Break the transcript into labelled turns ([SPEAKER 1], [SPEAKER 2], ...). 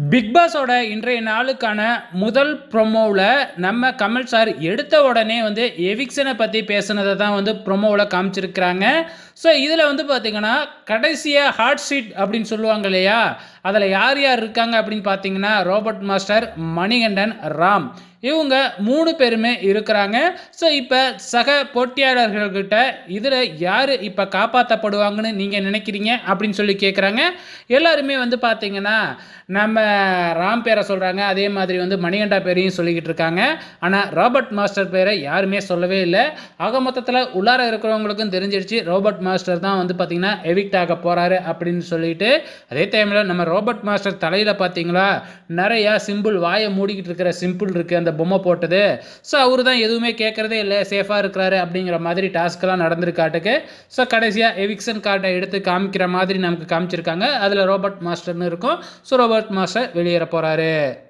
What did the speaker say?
[SPEAKER 1] big பாஸோட இன்றைய நாளுக்கான முதல் ப்ரொமோவில் நம்ம கமல் சார் எடுத்த உடனே வந்து எவிக்ஷனை பற்றி பேசுனதை தான் வந்து ப்ரொமோவில் காமிச்சிருக்கிறாங்க ஸோ இதில் வந்து பார்த்திங்கன்னா கடைசியாக ஹாட் சீட் அப்படின்னு சொல்லுவாங்க இல்லையா அதில் யார் யார் இருக்காங்க அப்படின்னு பார்த்தீங்கன்னா ரோபர்ட் மாஸ்டர் மணிகண்டன் ராம் இவங்க மூணு பேருமே இருக்கிறாங்க ஸோ இப்போ சக போட்டியாளர்கள்கிட்ட இதில் யார் இப்போ காப்பாற்றப்படுவாங்கன்னு நீங்கள் நினைக்கிறீங்க அப்படின்னு சொல்லி கேட்குறாங்க எல்லாருமே வந்து பார்த்தீங்கன்னா நம்ம ராம் பேரை சொல்கிறாங்க அதே மாதிரி வந்து மணிகண்டா பேரையும் சொல்லிக்கிட்டு இருக்காங்க ஆனால் ராபர்ட் மாஸ்டர் பேரை யாருமே சொல்லவே இல்லை ஆக மொத்தத்தில் உள்ளார இருக்கிறவங்களுக்கும் தெரிஞ்சிருச்சு ரோபர்ட் மாஸ்டர் தான் வந்து பார்த்திங்கன்னா எவிக்ட் ஆக போகிறாரு அப்படின்னு சொல்லிட்டு அதே டைமில் நம்ம ரோபர்ட் மாஸ்டர் தலையில் பார்த்தீங்களா நிறையா சிம்பிள் வாயை மூடிக்கிட்டு இருக்கிற சிம்பிள் இருக்குது அந்த பொம்மை போட்டது ஸோ அவர் தான் எதுவுமே கேட்குறதே இல்லை சேஃபாக இருக்கிறாரு அப்படிங்கிற மாதிரி டாஸ்க்கெல்லாம் நடந்திருக்காட்டுக்கு ஸோ கடைசியாக எவிக்ஷன் கார்டை எடுத்து காமிக்கிற மாதிரி நமக்கு காமிச்சிருக்காங்க அதில் ரோபர்ட் மாஸ்டர்னு இருக்கும் ஸோ ரோபர்ட் மாஸ்டர் வெளியேற போகிறாரு